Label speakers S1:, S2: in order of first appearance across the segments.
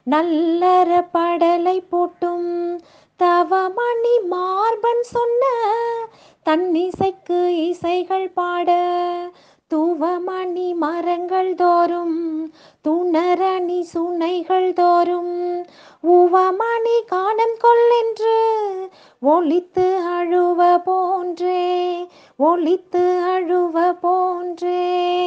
S1: நல்லற படலை போட்டும் தவமணி மார்பன் சொன்ன தன்னிசைக்கு இசைகள் பாட தூவமணி மரங்கள் தோறும் துணரணி சுனைகள் தோறும் உவமணி காணம் கொள்ளென்று ஒளித்து அழுவ போன்றே ஒளித்து அழுவ போன்றே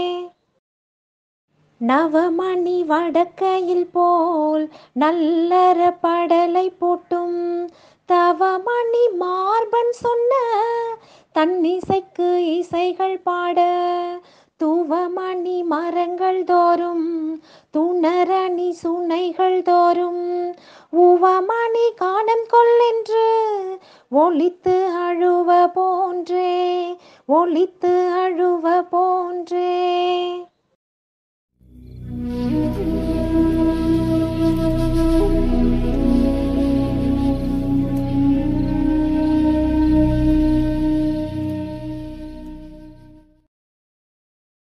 S1: நவமணி வடக்கையில் போல் நல்லற படலை போட்டும் தவமணி மார்பன் சொன்ன தன்னிசைக்கு இசைகள் பாட தூவமணி மரங்கள் தோறும் துணரணி சுனைகள் தோறும் உவமணி காணம் கொள்ளென்று ஒளித்து அழுவ போன்றே ஒளித்து அழுவ போன்றே